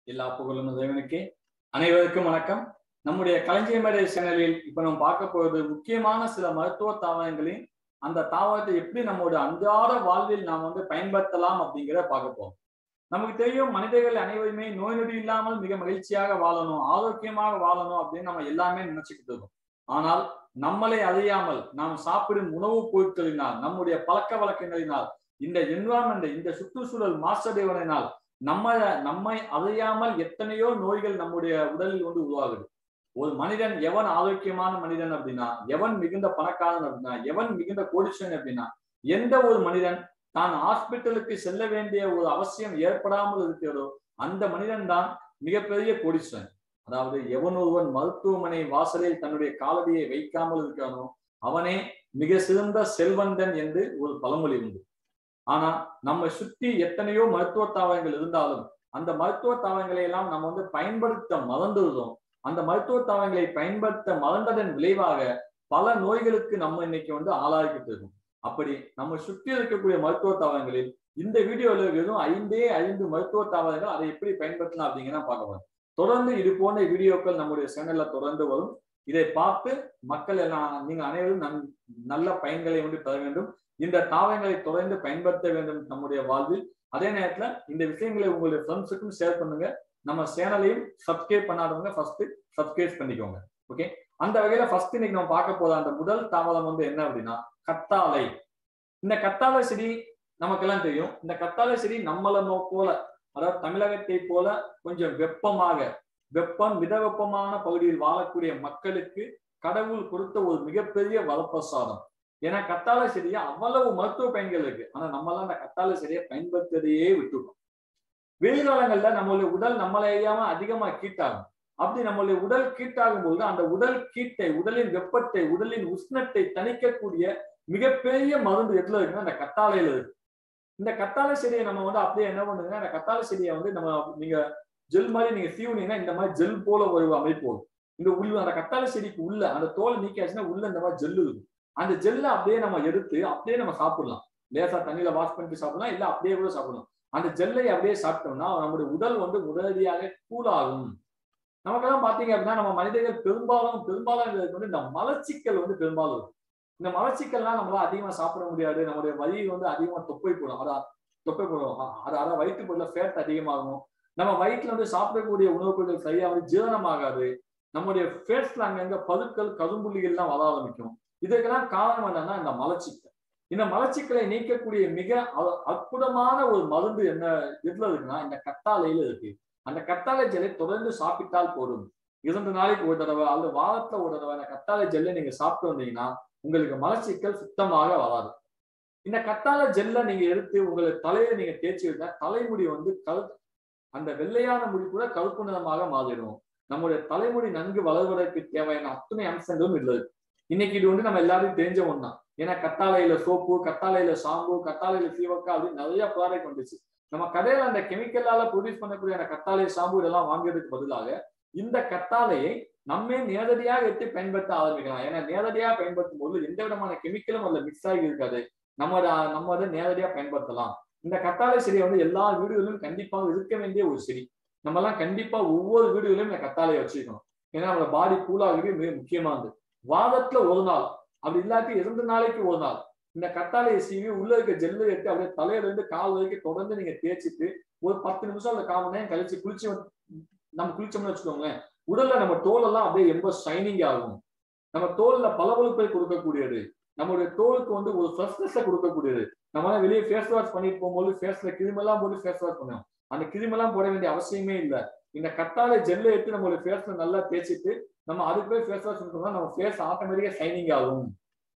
எல்லா புகழும் இறைவனுக்கே அனைவருக்கும் வணக்கம் நம்முடைய களஞ்சியமேடை சேனலில் இப்ப நம்ம பார்க்க போவது முக்கியமான சில மருத்துவ தாவரங்களின் அந்த தாவரத்தை எப்படி நம்மளுடைய அன்றாட வாழ்வில் நாம் வந்து பயன்படுத்தலாம் அப்படிங்கிறத பார்க்க போறோம் நமக்கு தெரியும் மனிதர்கள் அனைவருமே நோய் நொடி இல்லாமல் மிக மகிழ்ச்சியாக வாழணும் ஆரோக்கியமாக வாழணும் அப்படின்னு நம்ம எல்லாமே நினைச்சுக்கிட்டு இருக்கோம் ஆனால் நம்மளை அறியாமல் நாம் சாப்பிடும் உணவுப் பொருட்களினால் நம்முடைய பழக்க வழக்கங்களினால் இந்த என்வாரன்மெண்ட் இந்த சுற்றுச்சூழல் மாசடைவதனால் நம்ம நம்மை அறியாமல் எத்தனையோ நோய்கள் நம்முடைய உடலில் வந்து உருவாகுது ஒரு மனிதன் எவன் ஆரோக்கியமான மனிதன் அப்படின்னா எவன் மிகுந்த பணக்காரன் அப்படின்னா எவன் மிகுந்த கோடிச்சன் அப்படின்னா எந்த ஒரு மனிதன் தான் ஹாஸ்பிட்டலுக்கு செல்ல வேண்டிய ஒரு அவசியம் ஏற்படாமல் இருக்கிறதோ அந்த மனிதன் தான் மிகப்பெரிய கோடீஸ்வரன் அதாவது எவன் ஒருவன் மருத்துவமனை வாசலில் தன்னுடைய காலடியை வைக்காமல் இருக்கிறானோ அவனே மிக சிறந்த செல்வந்தன் என்று ஒரு பழமொழி உண்டு ஆனா நம்ம சுற்றி எத்தனையோ மருத்துவ தாவரங்கள் இருந்தாலும் அந்த மருத்துவ தாவரங்களை எல்லாம் நம்ம வந்து பயன்படுத்த மறந்துருந்தோம் அந்த மருத்துவ தாவரங்களை பயன்படுத்த மறந்ததன் விளைவாக பல நோய்களுக்கு நம்ம இன்னைக்கு வந்து ஆளாகிட்டு இருக்கோம் அப்படி நம்ம சுற்றி இருக்கக்கூடிய மருத்துவ தாவரங்களில் இந்த வீடியோல வெறும் ஐந்தே ஐந்து மருத்துவ தாவரங்கள் அதை எப்படி பயன்படுத்தலாம் அப்படிங்கிறத பார்க்க போறோம் தொடர்ந்து இது போன்ற வீடியோக்கள் நம்முடைய சேனல்ல தொடர்ந்து வரும் இதை பார்த்து மக்கள் எல்லாம் நீங்க அனைவரும் நன் நல்ல பயன்களை வந்து பெற வேண்டும் இந்த தாவரங்களை தொடர்ந்து பயன்படுத்த வேண்டும் நம்முடைய வாழ்வில் அதே நேரத்துல இந்த விஷயங்களை உங்களுடைய ஃப்ரெண்ட்ஸுக்கும் ஷேர் பண்ணுங்க நம்ம சேனலையும் சப்ஸ்கிரைப் பண்ணாதவங்க ஃபர்ஸ்ட் சப்ஸ்கிரைப் பண்ணிக்கோங்க ஓகே அந்த வகையில ஃபர்ஸ்ட் இன்னைக்கு நம்ம பார்க்க போத அந்த முதல் தாவரம் வந்து என்ன அப்படின்னா கத்தாழை இந்த கத்தாழை செடி நமக்கெல்லாம் தெரியும் இந்த கத்தாழை செடி நம்மள போல அதாவது தமிழகத்தை போல கொஞ்சம் வெப்பமாக வெப்பம் மிதவெப்பமான பகுதியில் வாழக்கூடிய மக்களுக்கு கடவுள் கொடுத்த ஒரு மிகப்பெரிய வரப்பிரசாதம் ஏன்னா கத்தாழை செடியை அவ்வளவு மருத்துவ பயன்கள் இருக்கு ஆனா நம்மளாம் அந்த கத்தாழை செடியை பயன்படுத்துறதையே விட்டுருக்கோம் வெயில் காலங்கள்ல நம்மளுடைய உடல் நம்மளை அறியாம அதிகமா கீட்டாகும் அப்படி நம்மளுடைய உடல் கீட்டாகும் போது அந்த உடல் கீட்டை உடலின் வெப்பத்தை உடலின் உஷ்ணத்தை தணிக்கக்கூடிய மிகப்பெரிய மருந்து எதுல இருக்குன்னா அந்த கத்தாழையில இருக்கு இந்த கத்தாழை செடியை நம்ம வந்து அப்படியே என்ன பண்ணுங்கன்னா அந்த கத்தாழை செடியை வந்து நம்ம நீங்க ஜெல் மாதிரி நீங்க சீவுனீங்கன்னா இந்த மாதிரி ஜெல் போல ஒரு அமைப்பு வரும் இந்த உள்ள அந்த கத்தாழை செடிக்கு உள்ள அந்த தோல் நீக்கியாச்சுன்னா உள்ள இந்த மாதிரி ஜெல்லு இருக்கும் அந்த ஜெல்லை அப்படியே நம்ம எடுத்து அப்படியே நம்ம சாப்பிடலாம் லேசா தண்ணியில வாஷ் பண்ணிட்டு சாப்பிடலாம் இல்ல அப்படியே கூட சாப்பிடலாம் அந்த ஜெல்லை அப்படியே சாப்பிட்டோம்னா நம்முடைய உடல் வந்து உடனடியாக கூலாகும் நமக்கெல்லாம் பாத்தீங்க அப்படின்னா நம்ம மனிதர்கள் பெரும்பாலும் பெரும்பாலும் வந்து இந்த மலச்சிக்கல் வந்து பெரும்பாலும் இருக்கும் இந்த மலச்சிக்கல்லாம் நம்மளால அதிகமா சாப்பிட முடியாது நம்மளுடைய வலி வந்து அதிகமா தொப்பை போடும் அதான் தொப்பை போடும் அது அதான் வயிற்று பொருள் ஃபேட் அதிகமாகும் நம்ம வயிற்றுல வந்து சாப்பிடக்கூடிய உணவுப் பொருட்கள் சரியா வந்து ஜீரணமாகாது நம்முடைய ஃபேஸ்ல அங்கங்க பதுக்கள் கரும்புள்ளிகள்லாம் வர ஆரம்பிக்கும் இதுக்கெல்லாம் காரணம் என்னன்னா இந்த மலச்சிக்கல் இந்த மலச்சிக்கலை நீக்கக்கூடிய மிக அற்புதமான ஒரு மருந்து என்ன எதுல இருக்குன்னா இந்த கத்தாழையில இருக்கு அந்த கத்தாழை ஜெல்லை தொடர்ந்து சாப்பிட்டால் போதும் இரண்டு நாளைக்கு ஒரு தடவை அல்லது வாரத்துல ஒரு தடவை அந்த கத்தாழை ஜெல்லை நீங்க சாப்பிட்டு வந்தீங்கன்னா உங்களுக்கு மலச்சிக்கல் சுத்தமாக வராது இந்த கத்தாழை ஜெல்லை நீங்க எடுத்து உங்களுக்கு தலையில நீங்க தேய்ச்சி விட்டா தலைமுடி வந்து கரு அந்த வெள்ளையான முடி கூட கருப்பு நிறமாக மாறிடும் நம்முடைய தலைமுடி நன்கு வளர்வதற்கு தேவையான அத்தனை அம்சங்களும் இல்லை இன்னைக்கு இது வந்து நம்ம எல்லாரும் தெரிஞ்ச ஒண்ணா ஏன்னா கத்தாழையில சோப்பு கத்தாழையில ஷாம்பு கத்தாழையில சீவக்கா அப்படின்னு நிறைய ப்ராடக்ட் வந்துச்சு நம்ம கடையில அந்த கெமிக்கலால ப்ரொடியூஸ் பண்ணக்கூடிய அந்த கத்தாழை ஷாம்பு இதெல்லாம் வாங்குறதுக்கு பதிலாக இந்த கத்தாழையை நம்ம நேரடியாக எடுத்து பயன்படுத்த ஆரம்பிக்கலாம் ஏன்னா நேரடியாக பயன்படுத்தும் போது எந்த விதமான கெமிக்கலும் அதுல மிக்ஸ் ஆகி இருக்காது நம்ம நம்ம அதை நேரடியா பயன்படுத்தலாம் இந்த கத்தாழை செடியை வந்து எல்லா வீடுகளிலும் கண்டிப்பாக இருக்க வேண்டிய ஒரு செடி நம்ம எல்லாம் கண்டிப்பா ஒவ்வொரு வீடுகளிலும் இந்த கத்தாழையை வச்சுக்கணும் ஏன்னா நம்மளோட பாடி கூலாகிறது மிக முக்கியமானது வாதத்துல ஒரு நாள் அப்படி இல்லாட்டி இரண்டு நாளைக்கு ஒரு நாள் இந்த கத்தாழையை சீவி உள்ள இருக்க ஜெல்லு எடுத்து அப்படியே தலையில இருந்து கால் வரைக்கும் தொடர்ந்து நீங்க தேய்ச்சிட்டு ஒரு பத்து நிமிஷம் அந்த கால் மணி நேரம் கழிச்சு குளிச்சு நம்ம குளிச்சோம்னு வச்சுக்கோங்களேன் உடல்ல நம்ம தோலெல்லாம் அப்படியே ரொம்ப ஷைனிங் ஆகும் நம்ம தோல்ல பளபளப்பை கொடுக்கக்கூடியது நம்மளுடைய தோலுக்கு வந்து ஒரு ஃப்ரெஷ்னஸை கொடுக்கக்கூடியது நம்ம வெளியே ஃபேஸ் வாஷ் பண்ணிட்டு போகும்போது ஃபேஸ்ல கிருமெல்லாம் போட்டு ஃபேஸ் வாஷ் பண்ணுவோம் அந்த கிருமெல்லாம் போட வேண்டிய அவசியமே இல்லை இந்த கத்தாழை ஜெல்லை எடுத்து நம்மளுடைய ஃபேஸ்ல நல்லா தேய்ச்சிட்டு நம்ம அதுக்கு போய் ஃபேஸ் வாஷ் பண்ணோம்னா நம்ம ஃபேஸ் ஆட்டோமேட்டிக்கா ஷைனிங் ஆகும்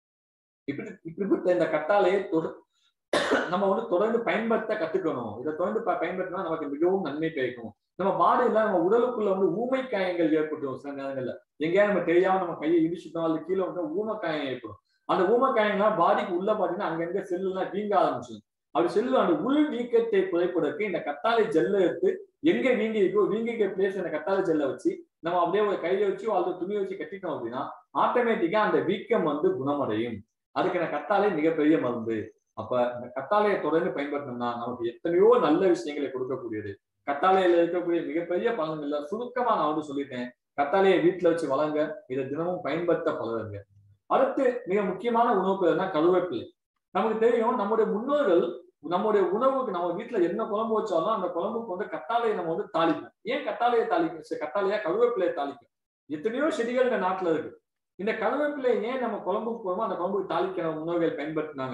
இப்படி இப்படிப்பட்ட இந்த கத்தாழையை நம்ம வந்து தொடர்ந்து பயன்படுத்த கத்துக்கணும் இதை தொடர்ந்து பயன்படுத்தினா நமக்கு மிகவும் நன்மை கிடைக்கும் நம்ம பாடியில நம்ம உடலுக்குள்ள வந்து ஊமை காயங்கள் ஏற்படும் சில நேரங்கள்ல எங்கேயா நம்ம தெரியாம நம்ம கையை இடிச்சுட்டோம் அல்லது கீழே வந்து ஊமை காயம் ஏற்படும் அந்த ஊமை காயங்கள்லாம் பாடிக்கு உள்ள பாத்தீங்கன்னா அங்கங்க செல்லுலாம் வீங்க ஆரம்பிச்சிடும் அப்படி செல்லு அந்த உள் வீக்கத்தை குறைப்பதற்கு இந்த கத்தாழை ஜெல்லை எடுத்து எங்க வீங்கி இருக்கோ வீங்கிக்க பிளேஸ் இந்த கத்தாழை ஜெல்லை வச்சு நம்ம அப்படியே ஒரு கையில வச்சு அல்லது துணி வச்சு கட்டிட்டோம் அப்படின்னா ஆட்டோமேட்டிக்கா அந்த வீக்கம் வந்து குணமடையும் அதுக்கு இந்த கத்தாழை மிகப்பெரிய மருந்து அப்ப இந்த கத்தாழையை தொடர்ந்து பயன்படுத்தணும்னா நமக்கு எத்தனையோ நல்ல விஷயங்களை கொடுக்கக்கூடியது கத்தாழையில இருக்கக்கூடிய மிகப்பெரிய பலன்கள்ல சுருக்கமா நான் வந்து சொல்லிட்டேன் கத்தாழையை வீட்டுல வச்சு வளங்க இதை தினமும் பயன்படுத்த பழகுங்க அடுத்து மிக முக்கியமான உணவு பேர்னா கருவேப்பிலை நமக்கு தெரியும் நம்முடைய முன்னோர்கள் நம்முடைய உணவுக்கு நம்ம வீட்டுல என்ன குழம்பு வச்சாலும் அந்த குழம்புக்கு வந்து கத்தாழையை நம்ம வந்து தாளிப்போம் ஏன் கத்தாழையை தாளிக்கும் கத்தாழையா கருவேப்பிலையை தாளிக்கும் எத்தனையோ செடிகள் இந்த நாட்டுல இருக்கு இந்த கருவேப்பிலை ஏன் நம்ம குழம்புக்கு போறோமோ அந்த குழம்புக்கு தாளிக்கிற உணவுகள் பயன்படுத்தினாங்க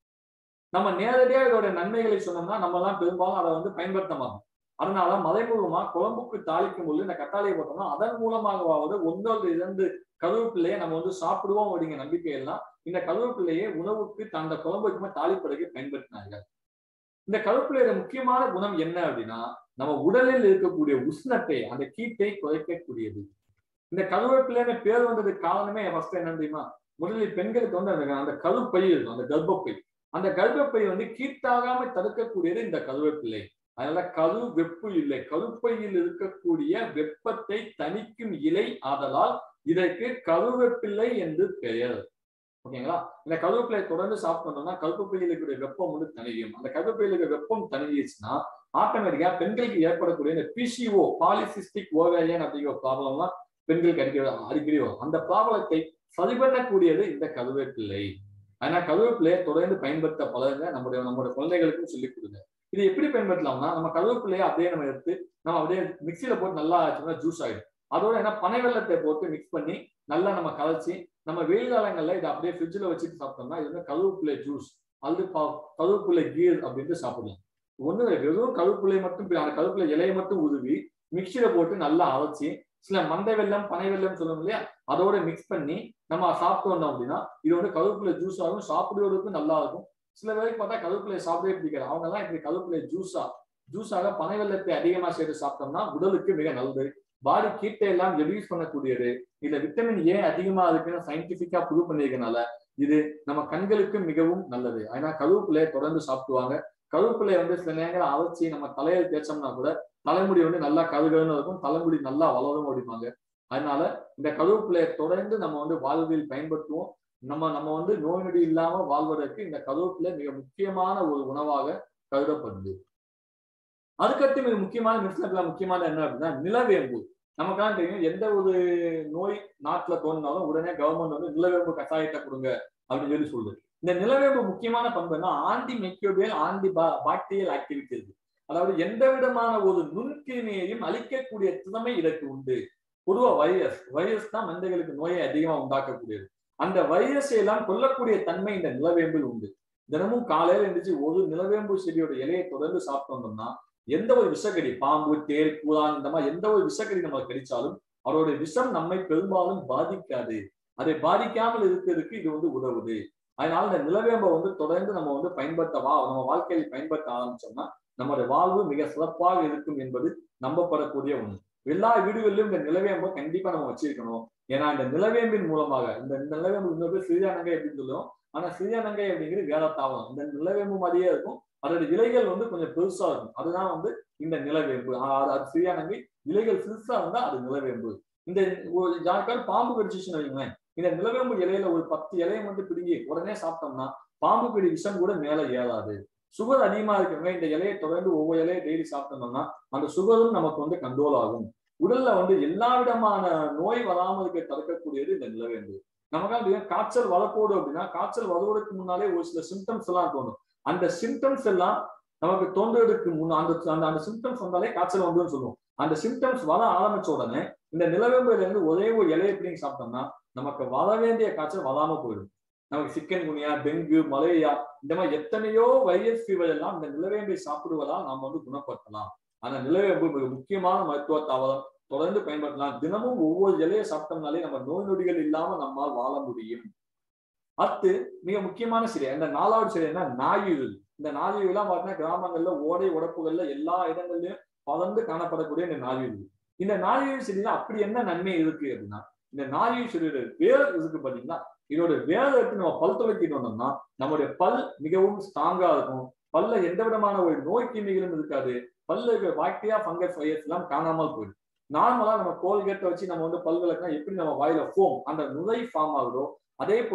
நம்ம நேரடியா இதோட நன்மைகளை சொன்னோம்னா நம்ம எல்லாம் பெரும்பாலும் அதை வந்து பயன்படுத்த மாட்டோம் அதனால மறைமுகமா குழம்புக்கு தாளிக்கும் போது இந்த கத்தாழையை போட்டோம்னா அதன் மூலமாகவாவது ஒன்றோடு இரண்டு கருவேப்பிள்ளையை நம்ம வந்து சாப்பிடுவோம் அப்படிங்கிற நம்பிக்கை எல்லாம் இந்த கருவேப்பிள்ளையை உணவுக்கு அந்த குழம்பு வைக்குமா தாளிப்படைக்கு பயன்படுத்தினார்கள் இந்த கருவேப்பிள்ளையோட முக்கியமான குணம் என்ன அப்படின்னா நம்ம உடலில் இருக்கக்கூடிய உஷ்ணத்தை அந்த கீட்டை குறைக்கக்கூடியது இந்த கருவேப்பிள்ளைன்னு பேர் வந்ததுக்கு காரணமே ஃபர்ஸ்ட் என்ன தெரியுமா முதலில் பெண்களுக்கு வந்து அந்த அந்த கருப்பை இருக்கும் அந்த கர்ப்பப்பை அந்த கர்ப்பப்பை வந்து கீட்டாகாம தடுக்கக்கூடியது இந்த கருவேப்பிள்ளை அதனால கரு வெப்பு இல்லை கருப்பையில் இருக்கக்கூடிய வெப்பத்தை தணிக்கும் இலை ஆதலால் இதற்கு கருவேப்பிள்ளை என்று பெயர் ஓகேங்களா இந்த கருவேப்பிலை தொடர்ந்து சாப்பிட்டோம்னா கருப்பையில் இருக்கிற வெப்பம் வந்து தணியும் அந்த கருப்பையில் இருக்கிற வெப்பம் தணிஞ்சிச்சுன்னா ஆட்டோமேட்டிக்கா பெண்களுக்கு ஏற்படக்கூடிய இந்த பிசிஓ பாலிசிஸ்டிக் ஓவேரியன் அப்படிங்கிற ப்ராப்ளம்லாம் பெண்களுக்கு அடிக்கடி அடிக்கடி வரும் அந்த ப்ராப்ளத்தை சரி பண்ணக்கூடியது இந்த கருவேப்பிள்ளை ஆனா கருவேப்பிலையை தொடர்ந்து பயன்படுத்த பழகுங்க நம்முடைய நம்மளுடைய குழந்தைகளுக்கும் சொல்லிக் கொடுங்க இது எப்படி பயன்படுத்தலாம்னா நம்ம கருவேப்பிலையை அப்படியே நம்ம எடுத்து நம்ம அப்படியே மிக்சியில போட்டு நல்லா ஆச்சுன்னா ஜூஸ் ஆயிடும் அதோட என்ன பனை வெள்ளத்தை போட்டு மிக்ஸ் பண்ணி நல்லா நம்ம கலைச்சி நம்ம வெயில் காலங்கள்ல இதை அப்படியே ஃப்ரிட்ஜில் வச்சுட்டு சாப்பிட்டோம்னா இது வந்து கருவேப்பிலை ஜூஸ் அல்லது கருவேப்பிலை கீர் அப்படின்ட்டு சாப்பிடலாம் ஒண்ணு வெறும் கருவேப்பிலை மட்டும் அந்த கருவேப்பிலை இலையை மட்டும் உருவி மிக்சியில போட்டு நல்லா அரைச்சி சில மந்தை வெள்ளம் பனை வெள்ளம் சொல்லுவோம் இல்லையா அதோட மிக்ஸ் பண்ணி நம்ம சாப்பிட்டு வந்தோம் அப்படின்னா இது வந்து கருவேப்பிலை ஜூஸ் ஆகும் சாப்பிடுவதற்கும் நல்லா இருக்கும் சில பேருக்கு பார்த்தா கருவேப்பிலை சாப்பிடவே பிடிக்காது அவங்க எல்லாம் இப்படி கருவேப்பிலை ஜூஸா ஜூஸாக பனை வெள்ளத்தை அதிகமா சேர்த்து சாப்பிட்டோம்னா உடலுக்கு மிக நல்லது பாடி கீட்டை எல்லாம் ரெடியூஸ் பண்ணக்கூடியது இதுல விட்டமின் ஏ அதிகமா இருக்குன்னு சயின்டிபிக்கா ப்ரூவ் பண்ணிருக்கனால இது நம்ம கண்களுக்கு மிகவும் நல்லது ஆனா கருவேப்பிலையை தொடர்ந்து சாப்பிடுவாங்க கருவேப்பிலையை வந்து சில நேரங்கள் அரைச்சி நம்ம தலையில் தேய்ச்சோம்னா கூட தலைமுடி வந்து நல்லா கருகருன்னு இருக்கும் தலைமுடி நல்லா வளரும் அப்படிம்பாங்க அதனால இந்த கருவேப்பிலையை தொடர்ந்து நம்ம வந்து வாழ்வில் பயன்படுத்துவோம் நம்ம நம்ம வந்து நோய் நொடி இல்லாம வாழ்வதற்கு இந்த கருவேப்பிலை மிக முக்கியமான ஒரு உணவாக கருதப்படுது அதுக்கடுத்து மிக முக்கியமான மிருசனத்துல முக்கியமான என்ன அப்படின்னா நிலவேம்பு நமக்கெல்லாம் தெரியும் எந்த ஒரு நோய் நாட்டுல தோணினாலும் உடனே கவர்மெண்ட் வந்து நிலவேம்பு கஷாயத்தை கொடுங்க அப்படின்னு சொல்லி சொல்லுது இந்த நிலவேம்பு முக்கியமான பண்பு என்ன anti microbial anti bacterial activity இருக்கு அதாவது எந்த விதமான ஒரு நுண்கிருமியையும் அழிக்கக்கூடிய திறமை இதற்கு உண்டு பொதுவா வைரஸ் வைரஸ் தான் மனிதர்களுக்கு நோயை அதிகமா உண்டாக்கக்கூடியது அந்த வைரஸை எல்லாம் கொல்லக்கூடிய தன்மை இந்த நிலவேம்பில் உண்டு தினமும் காலையில இருந்துச்சு ஒரு நிலவேம்பு செடியோட இலையை தொடர்ந்து சாப்பிட்டு வந்தோம்னா எந்த ஒரு விஷக்கடி பாம்பு தேர் கூறான் இந்த மாதிரி எந்த ஒரு விஷக்கடி நம்மளுக்கு கடிச்சாலும் அவருடைய விஷம் நம்மை பெரும்பாலும் பாதிக்காது அதை பாதிக்காமல் இருக்கிறதுக்கு இது வந்து உதவுது அதனால இந்த நிலவேம்பை வந்து தொடர்ந்து நம்ம வந்து பயன்படுத்த வா நம்ம வாழ்க்கையில் பயன்படுத்த ஆரம்பிச்சோம்னா நம்மளுடைய வாழ்வு மிக சிறப்பாக இருக்கும் என்பது நம்பப்படக்கூடிய ஒண்ணு எல்லா வீடுகளிலும் இந்த நிலவேம்பை கண்டிப்பா நம்ம வச்சிருக்கணும் ஏன்னா இந்த நிலவேம்பின் மூலமாக இந்த நிலவேம்பு இன்னொரு சிறியானங்கை அப்படின்னு சொல்லுவோம் ஆனா சிறியானங்கை அப்படிங்கிறது வேற தாவரம் இந்த நிலவேம்பு மாதிரியே இருக்கும் அதோட இலைகள் வந்து கொஞ்சம் பெருசா இருக்கும் அதுதான் வந்து இந்த நிலவேம்பு அது சிறியானங்கை இலைகள் சிறுசா இருந்தா அது நிலவேம்பு இந்த ஒரு யாருக்காவது பாம்பு கடிச்சிச்சுன்னு வைங்களேன் இந்த நிலவேம்பு இலையில ஒரு பத்து இலையை மட்டும் பிடுங்கி உடனே சாப்பிட்டோம்னா பாம்பு பிடி விஷம் கூட மேல ஏறாது சுகர் அதிகமா இருக்கவங்க இந்த இலையை தொடர்ந்து ஒவ்வொரு இலையை டெய்லி சாப்பிட்டோம்னா அந்த சுகரும் நமக்கு வந்து கண்ட்ரோல் ஆகும் உடல்ல வந்து எல்லா விதமான நோய் வராமல் இருக்க தடுக்கக்கூடியது இந்த நிலவேம்பு நமக்காக காய்ச்சல் வரக்கூடும் அப்படின்னா காய்ச்சல் வருவதற்கு முன்னாலே ஒரு சில சிம்டம்ஸ் எல்லாம் தோணும் அந்த சிம்டம்ஸ் எல்லாம் நமக்கு தோன்றதுக்கு முன் அந்த அந்த அந்த சிம்டம்ஸ் வந்தாலே காய்ச்சல் வந்துன்னு சொல்லுவோம் அந்த சிம்டம்ஸ் வர ஆரம்பிச்ச உடனே இந்த நிலவேம்புல இருந்து ஒரே ஒரு இலையை பிடிங்கி சாப்பிட்டோம்னா நமக்கு வர வேண்டிய காய்ச்சல் வராம போயிடும் நமக்கு சிக்கன் குனியா டெங்கு மலேரியா இந்த மாதிரி எத்தனையோ வைரஸ் ஃபீவர் எல்லாம் இந்த நிலவேம்பை சாப்பிடுவதால் நாம் வந்து குணப்படுத்தலாம் அந்த நிலவேம்பு மிக முக்கியமான மருத்துவ தாவரம் தொடர்ந்து பயன்படுத்தலாம் தினமும் ஒவ்வொரு இலையை சாப்பிட்டோம்னாலே நம்ம நோய் நொடிகள் இல்லாம நம்மால் வாழ முடியும் அடுத்து மிக முக்கியமான சிலை இந்த நாலாவது சிலை என்ன நாயுவில் இந்த நாயுவிலாம் பார்த்தீங்கன்னா கிராமங்கள்ல ஓடை உடப்புகள்ல எல்லா இடங்கள்லயும் பலர்ந்து காணப்படக்கூடிய இந்த நாயுவில் இந்த நாயுவில் செடியில அப்படி என்ன நன்மை இருக்கு அப்படின்னா இந்த நாயுவில் செடியோட வேர் இருக்கு பாத்தீங்கன்னா இதோட வேலை எடுத்து நம்ம பல் துளைக்கிட்டு வந்தோம்னா நம்மளுடைய பல் மிகவும் ஸ்ட்ராங்கா இருக்கும் பல்ல எந்த விதமான ஒரு நோய் கிருமிகளும் இருக்காது பல்ல இருக்கிற பாக்டீரியா ஃபங்கஸ் வைரஸ் எல்லாம் காணாமல் போயிடும் நார்மலா நம்ம கோல்கேட்டை வச்சு நம்ம வந்து பல் விளக்குனா எப்படி நம்ம வாயில ஃபோம் அந்த நுரை ஃபார்ம் ஆகுதோ அதே போல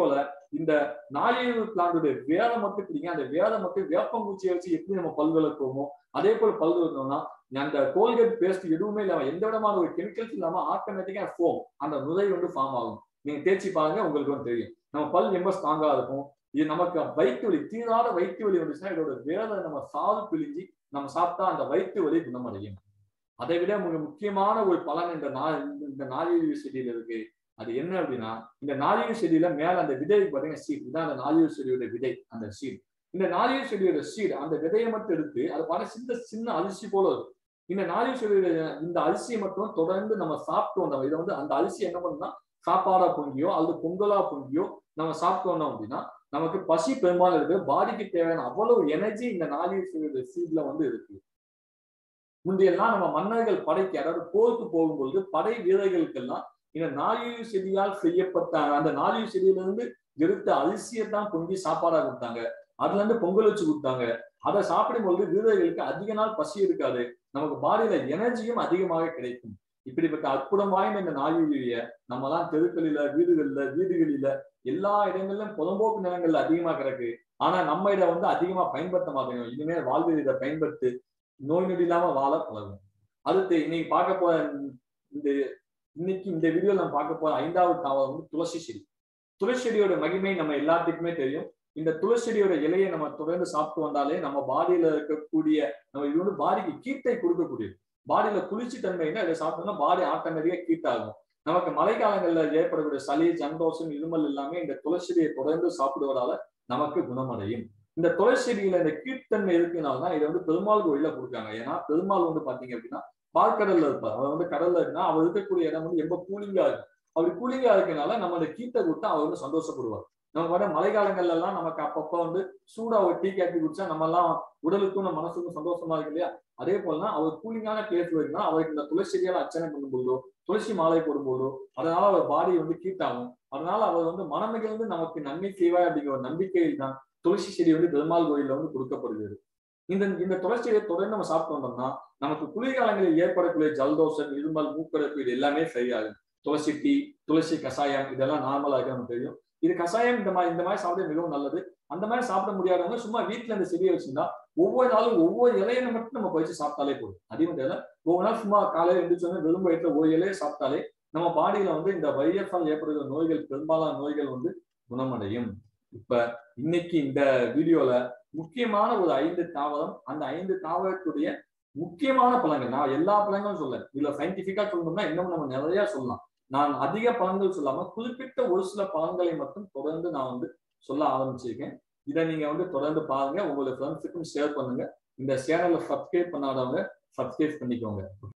இந்த நாளியவு பிளான்டுடைய வேலை மட்டும் பிடிங்க அந்த வேலை மட்டும் வேப்பங்குச்சியை வச்சு எப்படி நம்ம பல் விளக்குவோமோ அதே போல பல் விளக்கணும்னா அந்த கோல்கேட் பேஸ்ட் எதுவுமே இல்லாம எந்த விதமான ஒரு கெமிக்கல்ஸ் இல்லாம ஆட்டோமேட்டிக்கா ஃபோம் அந்த நுரை வந்து ஃபார்ம் ஆகும் நீங்க தேய்ச்சி பாருங்க உங்களுக்கு வந்து தெரியும் நம்ம பல் ரொம்ப ஸ்ட்ராங்கா இருக்கும் இது நமக்கு வயிற்று வலி தீராத வயிற்று வலி வந்துச்சுன்னா இதோட வேலை நம்ம சாது பிழிஞ்சு நம்ம சாப்பிட்டா அந்த வயிற்று வலி குணமடையும் அதை விட மிக முக்கியமான ஒரு பலன் இந்த நா இந்த நாளியவு செடியில இருக்கு அது என்ன அப்படின்னா இந்த நாளியவு செடியில மேல அந்த விதை பாத்தீங்கன்னா சீட் இதான் அந்த நாளியவு செடியோட விதை அந்த சீட் இந்த நாளியவு செடியோட சீட் அந்த விதையை மட்டும் எடுத்து அது பாருங்க சின்ன சின்ன அரிசி போல இருக்கும் இந்த நாளியவு செடியோட இந்த அரிசியை மட்டும் தொடர்ந்து நம்ம சாப்பிட்டு வந்தோம் இதை வந்து அந்த அரிசி என்ன பண்ணுன்னா சாப்பாடா பொங்கியோ அல்லது பொங்கலா பொங்கியோ நம்ம சாப்பிட்டு வந்தோம் அப்படின்னா நமக்கு பசி பெரும்பாலும் இருக்கு பாடிக்கு தேவையான அவ்வளவு எனர்ஜி இந்த நாளிகை சீட்ல வந்து இருக்கு முந்தையெல்லாம் நம்ம மன்னர்கள் படைக்கு அதாவது போருக்கு போகும்பொழுது படை வீரர்களுக்கெல்லாம் இந்த நாளிகை செடியால் செய்யப்பட்ட அந்த நாளிகை செடியிலிருந்து எடுத்த அரிசியை தான் பொங்கி சாப்பாடா கொடுத்தாங்க அதுல இருந்து பொங்கல் வச்சு கொடுத்தாங்க அதை சாப்பிடும் பொழுது வீரர்களுக்கு அதிக நாள் பசி இருக்காது நமக்கு பாடியில எனர்ஜியும் அதிகமாக கிடைக்கும் இப்படிப்பட்ட அற்புதம் வாய்ந்த இந்த நாளிகைய நம்ம எல்லாம் தெருக்களில வீடுகள்ல வீடுகளில எல்லா இடங்களிலும் புலம்போக்கு நிலங்கள்ல அதிகமா கிடக்கு ஆனா நம்ம இதை வந்து அதிகமா பயன்படுத்த மாட்டேங்கிறோம் இனிமேல் வாழ்வில் இதை பயன்படுத்தி நோய் நொடி இல்லாம வாழ பழகும் அடுத்து இன்னைக்கு பார்க்க போற இந்த இன்னைக்கு இந்த வீடியோல நம்ம பார்க்க போற ஐந்தாவது தாவரம் வந்து துளசி செடி துளசி செடியோட மகிமை நம்ம எல்லாத்துக்குமே தெரியும் இந்த துளசி செடியோட இலையை நம்ம தொடர்ந்து சாப்பிட்டு வந்தாலே நம்ம பாடியில இருக்கக்கூடிய நம்ம இது வந்து பாடிக்கு கீட்டை கொடுக்கக்கூடியது பாடியில குளிர்ச்சி தன்மைன்னா இதை சாப்பிட்டோம்னா பாடி ஆட்டோமேட்டிக்கா கீட் ஆகும் நமக்கு மழை காலங்கள்ல ஏற்படக்கூடிய சளி சந்தோஷம் இருமல் எல்லாமே இந்த துளசி செடியை தொடர்ந்து சாப்பிடுவதால நமக்கு குணமடையும் இந்த துளசி செடியில இந்த கீழ்த்தன்மை இருக்குனால்தான் இதை வந்து பெருமாள் கோயில கொடுக்காங்க ஏன்னா பெருமாள் வந்து பாத்தீங்க அப்படின்னா பால்கடல்ல இருப்பார் அவர் வந்து கடல்ல இருக்குன்னா அவர் இருக்கக்கூடிய இடம் வந்து ரொம்ப கூலிங்கா இருக்கும் அவர் கூலிங்கா இருக்கனால நம்ம அந்த கீத்தை கொடுத்தா அவர் வந்து சந்தோஷப்படுவார் நம்ம வர மழை காலங்கள்ல எல்லாம் நமக்கு அப்பப்ப வந்து சூடா ஒரு டீ காப்பி குடிச்சா நம்ம எல்லாம் உடலுக்கும் நம்ம மனசுக்கும் சந்தோஷமா இருக்கு இல்லையா அதே போலதான் அவர் கூலிங்கான பிளேஸ்ல இருக்குன்னா அவருக்கு இந்த துளசி செடியால அர்ச்சனை பண்ணும்போதோ துளசி மாலை போடும்போதோ அதனால அவர் பாடி வந்து கீட்டாகும் அதனால அவர் வந்து மனமிகிழ்ந்து நமக்கு நன்மை செய்வாய் அப்படிங்கிற ஒரு நம்பிக்கையில் தான் துளசி செடி வந்து பெருமாள் கோயில்ல வந்து கொடுக்கப்படுகிறது இந்த இந்த துளசி செடியை தொடர்ந்து நம்ம சாப்பிட்டு வந்தோம்னா நமக்கு குளிர்காலங்களில் ஏற்படக்கூடிய ஜலதோஷம் இருமல் மூக்கடைப்பு இது எல்லாமே சரியாகும் துளசி டீ துளசி கஷாயம் இதெல்லாம் நார்மலா இருக்கு நமக்கு தெரியும் இது கஷாயம் இந்த மாதிரி இந்த மாதிரி சாப்பிட மிகவும் நல்லது அந்த மாதிரி சாப்பிட முடியாதவங்க சும்மா வீட்டுல இந்த செடியை வச்சிருந்தா ஒவ்வொரு நாளும் ஒவ்வொரு இலையை மட்டும் நம்ம பறிச்சு சாப்பிட்டாலே போதும் அதே மாதிரி ஒவ்வொரு நாள் சும்மா காலையில எழுந்திரிச்சோன்னா வெறும் வயிற்றுல ஒரு இலையை சாப்பிட்டாலே நம்ம பாடியில வந்து இந்த வைரஸால் ஏற்படுகிற நோய்கள் பெரும்பாலான நோய்கள் வந்து குணமடையும் இப்ப இன்னைக்கு இந்த வீடியோல முக்கியமான ஒரு ஐந்து தாவரம் அந்த ஐந்து தாவரத்துடைய முக்கியமான பழங்கள் நான் எல்லா பழங்களும் சொல்ல இதுல சயின்டிபிக்கா சொல்லணும்னா இன்னும் நம்ம நிறைய சொல்லலாம் நான் அதிக பழங்கள் சொல்லாம குறிப்பிட்ட ஒரு சில பழங்களை மட்டும் தொடர்ந்து நான் வந்து சொல்ல ஆரம்பிச்சிருக்கேன் இதை நீங்க வந்து தொடர்ந்து பாருங்க உங்களோட ஃப்ரெண்ட்ஸுக்கும் ஷேர் பண்ணுங்க இந்த சேனலை சப்ஸ்கிரைப் பண்ணாதவங்க சப்ஸ்கிரைப் பண்ணிக்கோங்க